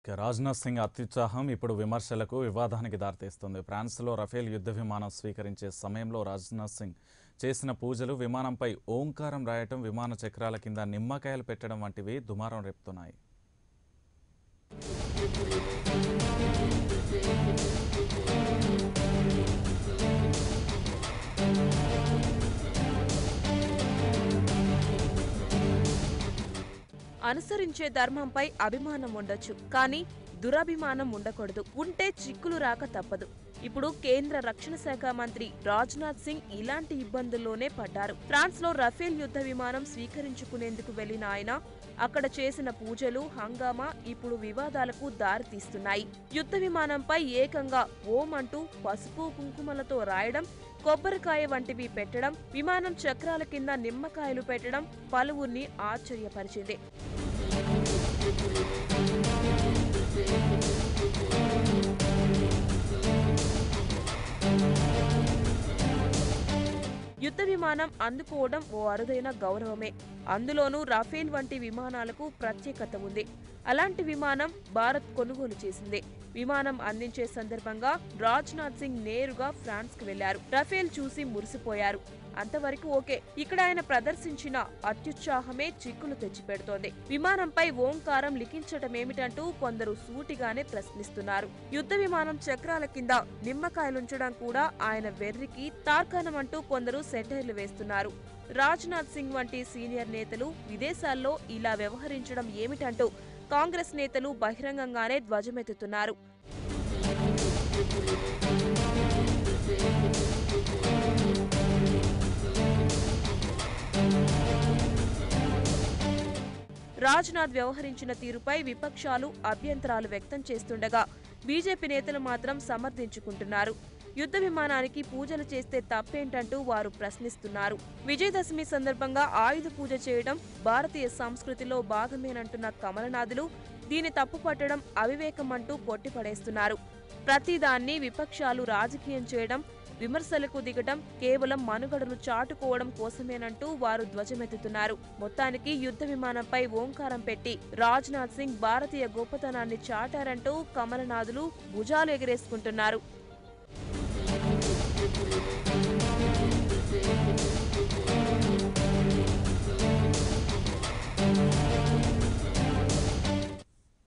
ఇక రాజ్నాథ్ సింగ్ అత్యుత్సాహం ఇప్పుడు విమర్శలకు వివాదానికి దారితీస్తుంది ఫ్రాన్స్లో రఫేల్ యుద్ధ విమానం స్వీకరించే సమయంలో రాజ్నాథ్ సింగ్ చేసిన పూజలు విమానంపై ఓంకారం రాయటం విమాన చక్రాల కింద నిమ్మకాయలు పెట్టడం వంటివి దుమారం రేపుతున్నాయి అనుసరించే ధర్మంపై అభిమానం ఉండొచ్చు కానీ దురభిమానం ఉండకూడదు ఉంటే చిక్కులు రాక తప్పదు ఇప్పుడు కేంద్ర రక్షణ శాఖ మంత్రి రాజ్నాథ్ సింగ్ ఇలాంటి ఇబ్బందుల్లోనే పడ్డారు ఫ్రాన్స్ లో రఫేల్ యుద్ధ విమానం స్వీకరించుకునేందుకు వెళ్లిన ఆయన అక్కడ చేసిన పూజలు హంగామా ఇప్పుడు వివాదాలకు దారితీస్తున్నాయి యుద్ధ విమానంపై ఏకంగా ఓం అంటూ పసుపు కుంకుమలతో రాయడం కొబ్బరికాయ వంటివి పెట్టడం విమానం చక్రాల కింద నిమ్మకాయలు పెట్టడం పలువురిని ఆశ్చర్యపరిచింది యుద్ధ విమానం అందుకోవడం ఓ అరుదైన గౌరవమే అందులోనూ రఫేల్ వంటి విమానాలకు ప్రత్యేకత ఉంది అలాంటి విమానం భారత్ కొనుగోలు చేసింది విమానం అందించే సందర్భంగా రాజ్నాథ్ సింగ్ నేరుగా ఫ్రాన్స్ కు వెళ్లారు రఫేల్ చూసి మురిసిపోయారు అంతవరకు ఓకే ఇక్కడ ఆయన ప్రదర్శించిన అత్యుత్సాహమే చిక్కులు తెచ్చిపెడుతోంది విమానంపై ఓంకారం లిఖించటమేమిటంటూ కొందరు సూటిగానే ప్రశ్నిస్తున్నారు యుద్ధ విమానం చక్రాల కింద నిమ్మకాయలుంచడం కూడా ఆయన వెర్రికి తార్కాణమంటూ కొందరు సెటైర్లు వేస్తున్నారు రాజ్నాథ్ సింగ్ వంటి సీనియర్ నేతలు విదేశాల్లో ఇలా వ్యవహరించడం ఏమిటంటూ కాంగ్రెస్ నేతలు బహిరంగంగానే ధ్వజమెత్తుతున్నారు రాజ్నాథ్ వ్యవహరించిన తీరుపై విపక్షాలు అభ్యంతరాలు వ్యక్తం చేస్తుండగా బీజేపీ నేతలు మాత్రం సమర్థించుకుంటున్నారు యుద్ధ విమానానికి పూజలు చేస్తే తప్పేంటంటూ వారు ప్రశ్నిస్తున్నారు విజయదశమి సందర్భంగా ఆయుధ పూజ చేయడం భారతీయ సంస్కృతిలో భాగమేనంటున్న కమలనాథులు దీని తప్పుపట్టడం అవివేకం అంటూ కొట్టిపడేస్తున్నారు ప్రతిదాన్ని విపక్షాలు రాజకీయం చేయడం విమర్శలకు దిగటం కేవలం మనుగడను చాటుకోవడం కోసమేనంటూ వారు ధ్వజమెత్తుతున్నారు మొత్తానికి యుద్ధ విమానంపై ఓంకారం పెట్టి రాజ్నాథ్ సింగ్ భారతీయ గొప్పతనాన్ని చాటారంటూ కమలనాథులు భుజాలు ఎగరేసుకుంటున్నారు